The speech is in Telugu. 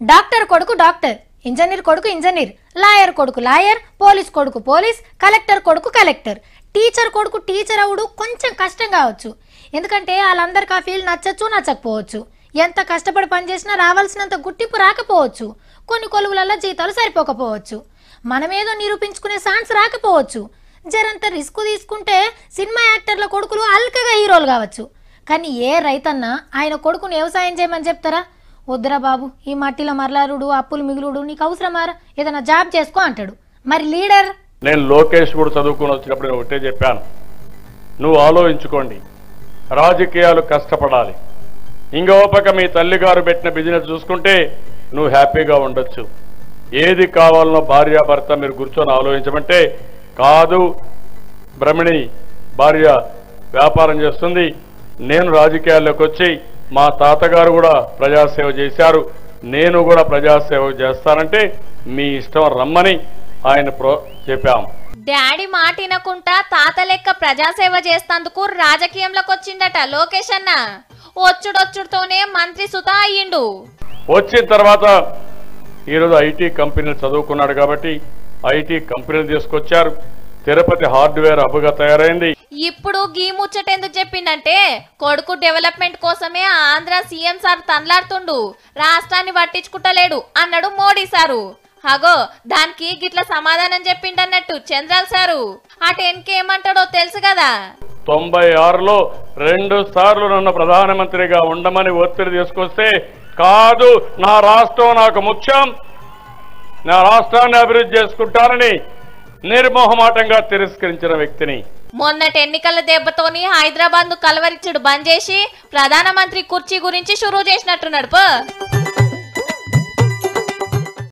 డాక్టర్ కొడుకు డాక్టర్ ఇంజనీర్ కొడుకు ఇంజనీర్ లాయర్ కొడుకు లాయర్ పోలీస్ కొడుకు పోలీస్ కలెక్టర్ కొడుకు కలెక్టర్ టీచర్ కొడుకు టీచర్ అవుడు కొంచెం కష్టం కావచ్చు ఎందుకంటే వాళ్ళందరికీ ఆ ఫీల్డ్ నచ్చచ్చు నచ్చకపోవచ్చు ఎంత కష్టపడి పనిచేసినా రావాల్సినంత గుర్తింపు రాకపోవచ్చు కొన్ని కొలువులలో జీతాలు సరిపోకపోవచ్చు మనమేదో నిరూపించుకునే ఛాన్స్ రాకపోవచ్చు జరంత రిస్క్ తీసుకుంటే సినిమా యాక్టర్ల కొడుకులు అల్కగా హీరోలు కావచ్చు కానీ ఏ రైతన్నా ఆయన కొడుకుని వ్యవసాయం చేయమని చెప్తారా వద్దురా బాబు ఈ మట్టిలో మరలారుడు అప్పులు మిగులుడు నీకు అవసరమారా ఏదైనా జాబ్ చేసుకో అంటాడు మరి లీడర్ నేను లోకేష్ కూడా చదువుకుని వచ్చినప్పుడు నేను ఒకటే చెప్పాను నువ్వు ఆలోచించుకోండి రాజకీయాలు కష్టపడాలి ఇంకో పక్క మీ తల్లిగారు పెట్టిన బిజినెస్ చూసుకుంటే నువ్వు హ్యాపీగా ఉండొచ్చు ఏది కావాలనో భార్యాభర్త మీరు కూర్చొని ఆలోచించమంటే కాదు బ్రహ్మిణి భార్య వ్యాపారం చేస్తుంది నేను రాజకీయాల్లోకి వచ్చి మా తాతగారు కూడా ప్రజాసేవ చేశారు నేను కూడా ప్రజాసేవ చేస్తానంటే మీ ఇష్టం రమ్మని ఆయన ప్రో చెప్పాం డాడీ మాట వినకుండా తాత లెక్క ప్రజాసేవ చేస్తందుకు రాజకీయంలోకి వచ్చిండట లోకేష్ అన్న వచ్చుడొచ్చుడుతోనే మంత్రి సుత అయ్యిండు వచ్చిన తర్వాత ఈరోజు ఐటీ కంపెనీలు చదువుకున్నాడు కాబట్టి ఐటీ కంపెనీలు తీసుకొచ్చారు తిరుపతి హార్డ్వేర్ హబ్గా తయారైంది ఇప్పుడు గీ ముచ్చట ఎందుకు చెప్పిండంటే కొడుకు డెవలప్మెంట్ కోసమే ఆంధ్ర సీఎం సార్ తన్లాడుతుండు రాష్ట్రాన్ని పట్టించుకుంటలేడు అన్నాడు మోడీ సారు హగో దానికి గిట్ల సమాధానం చెప్పిండన్నట్టు చంద్రాల్ సారు అటు ఏమంటాడో తెలుసు కదా తొంభై ఆరులో రెండు సార్లు నన్ను ప్రధానమంత్రిగా ఉండమని ఒత్తిడి తీసుకొస్తే కాదు నా రాష్ట్రం నాకు ముఖ్యం నా రాష్ట్రాన్ని అభివృద్ధి చేసుకుంటానని నిర్మోహమాటంగా తిరస్కరించిన వ్యక్తిని మొన్నటి ఎన్నికల దెబ్బతోని హైదరాబాద్ ను కలవరిచ్చుడు బంద్ చేసి ప్రధానమంత్రి కుర్చీ గురించి షురూ చేసినట్టున్నాడు పో